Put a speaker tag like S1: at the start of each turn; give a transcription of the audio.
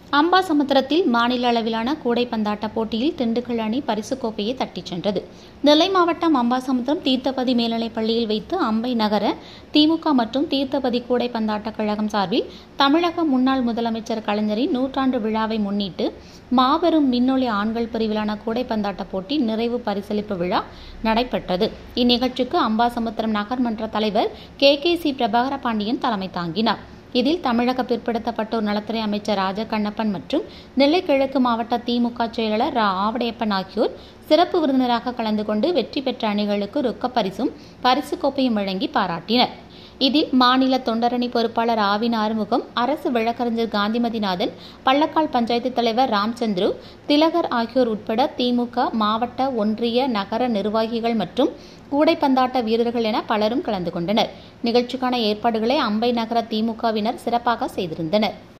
S1: அம்பாசமுத்திரத்தில் மாநில அளவிலான கூடைப்பந்தாட்ட போட்டியில் திண்டுக்கல் அணி பரிசுக் கோப்பையை தட்டிச் சென்றது நெல்லை மாவட்டம் அம்பாசமுத்திரம் தீர்த்தபதி மேல்நிலைப் பள்ளியில் வைத்து அம்பை நகர திமுக மற்றும் தீர்த்தபதி கூடைப்பந்தாட்ட கழகம் சார்பில் தமிழக முன்னாள் முதலமைச்சர் கலைஞரின் நூற்றாண்டு விழாவை முன்னிட்டு மாபெரும் மின்னொளி ஆண்கள் பிரிவிலான கூடைப்பந்தாட்ட போட்டி நிறைவு பரிசளிப்பு விழா நடைபெற்றது இந்நிகழ்ச்சிக்கு அம்பாசமுத்திரம் நகர்மன்ற தலைவர் K K C Prabhakara Pandian தலைமை தாங்கினார் இதில் தமிழக பிற்படுத்தப்பட்டோர் நலத்துறை அமைச்சர் ராஜ கண்ணப்பன் மற்றும் நெல்லை கிழக்கு மாவட்ட திமுக செயலாளர் ரா ஆவடையப்பன் ஆகியோர் சிறப்பு விருந்தினராக கலந்து கொண்டு வெற்றி பெற்ற அணிகளுக்கு ரொக்கப் பரிசும் பரிசு கோப்பையும் வழங்கி பாராட்டினர் இதில் மாநில தொண்டரணி பொறுப்பாளர் ஆவின் ஆறுமுகம் அரசு வழக்கறிஞர் காந்திமதிநாதன் பள்ளக்கால் பஞ்சாயத்து தலைவர் ராம்சந்திரு திலகர் ஆகியோர் உட்பட திமுக மாவட்ட ஒன்றிய நகர நிர்வாகிகள் மற்றும் கூடைப்பந்தாட்ட வீரர்கள் என பலரும் கலந்து கொண்டனர் நிகழ்ச்சிக்கான ஏற்பாடுகளை அம்பை நகர திமுகவினர் சிறப்பாக செய்திருந்தனர்